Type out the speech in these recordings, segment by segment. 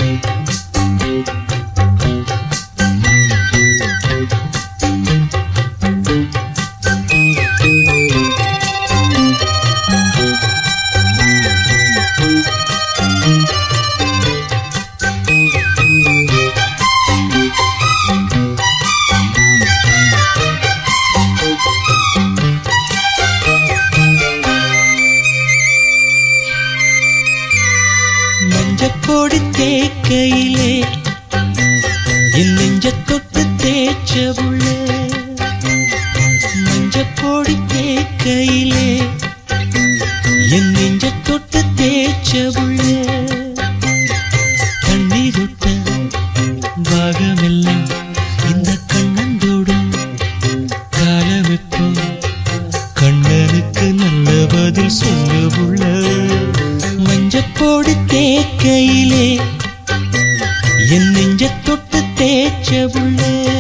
மஞ்சப்பொடி தேக்கையிலே என் நெஞ்ச தொட்டு தேய்ச்ச புள்ள மஞ்சப்பொடி தேக்கையிலே என் நெஞ்ச தொட்டு தேய்ச்ச புள்ள கண்ணீர் விட்ட பாகமெல்லாம் இந்த கண்ணந்தோடும் காலமிப்போ கண்ணனுக்கு நல்ல பதில் சொல்ல புள்ள மஞ்சப்போடு தேக்கையிலே என் நெஞ்ச தொட்டு தேய்ச்ச புள்ள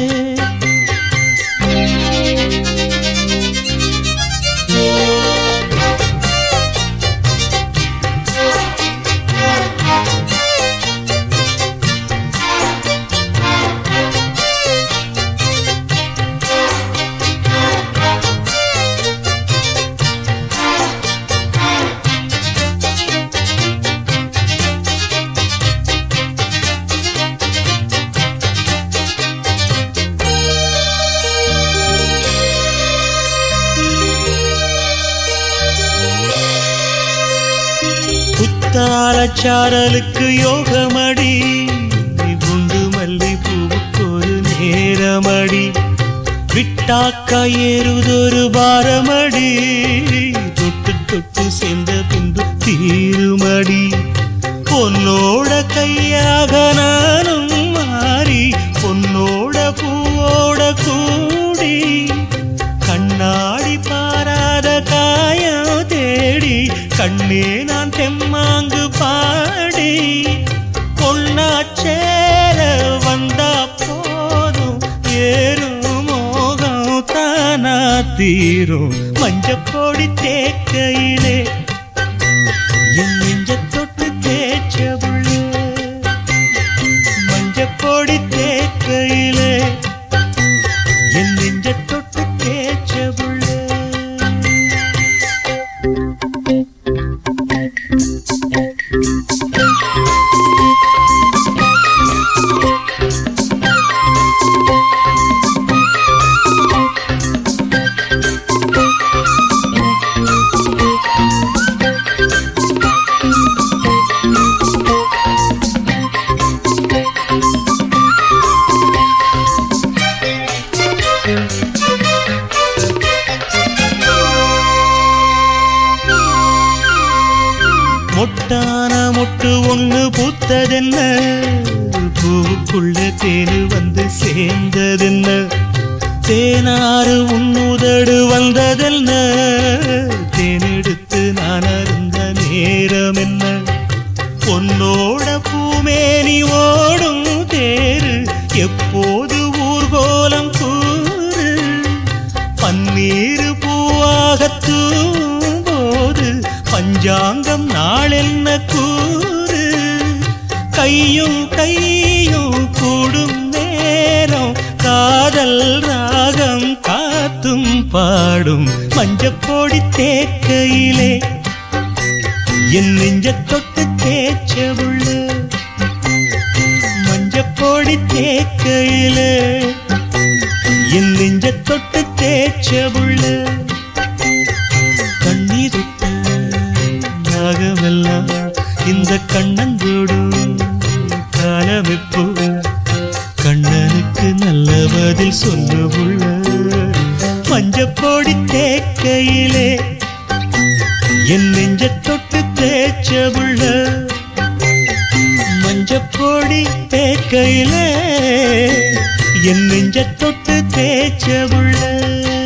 புத்தாளச்சாரலுக்கு யோகமடி குண்டு மல்லி பூவுக்கு ஒரு நேரமடி விட்டாக்கா ஏறுதொரு பாரமடி தொட்டு தொட்டு சேர்ந்த பின்பு தீருமடி பொன்னோட கையாக நானும் மாறி பொன்னோட பூவோட கூடி கண்ணாடி பாராத காயம் தேடி கண்ணே நான் தெம்மாங்கு பாடி பொன்னா சேர வந்தா போதும் ஏறும் மோகம் தானா தீரும் மஞ்சப்பொடி தேக்கையிலே என் நெஞ்ச தொட்டு தேய்ச்ச புள்ள மஞ்சப்பொடி தேக்கையிலே என் நெஞ்ச தொட்டு தேய்ச்ச புள்ள மொட்டான மொட்டு ஒண்ணு பூத்ததென்ன பூவுக்குள்ள தேனு வந்து சேர்ந்ததென்ன தேனாறு உன்னுதடு வந்ததென்ன தேனெடுத்து நான் அருந்த நேரம் என்ன பொன்னோட பூமேனி ஓடும் தேரு எப்போது ஊர்கோலம் கூறு பன்னீர் பூவாக தூம்போது பஞ்சாங்கம் நாளென்ன கூறு கையும் கையும் கூடும் நேரம் காதல் ராகம் காத்தும் பாடும் மஞ்சப்பொடி தேக்கையிலே என் நெஞ்ச தொட்டு தேய்ச்ச புள்ள மஞ்சப்பொடி தேக்கையிலே என் நெஞ்ச தொட்டு தேய்ச்ச புள்ள கண்ணீர் விட்ட நாகமெல்லாம் இந்த கண்ணந்தோடும் காலமிப்போ கண்ணனுக்கு நல்ல பதில் சொல்லு புள்ள மஞ்சப்பொடி தேக்கையிலே என் நெஞ்ச தொட்டு தேய்ச்ச புள்ள மஞ்சப்பொடி தேக்கையிலே என் நெஞ்ச தொட்டு தேய்ச்ச புள்ள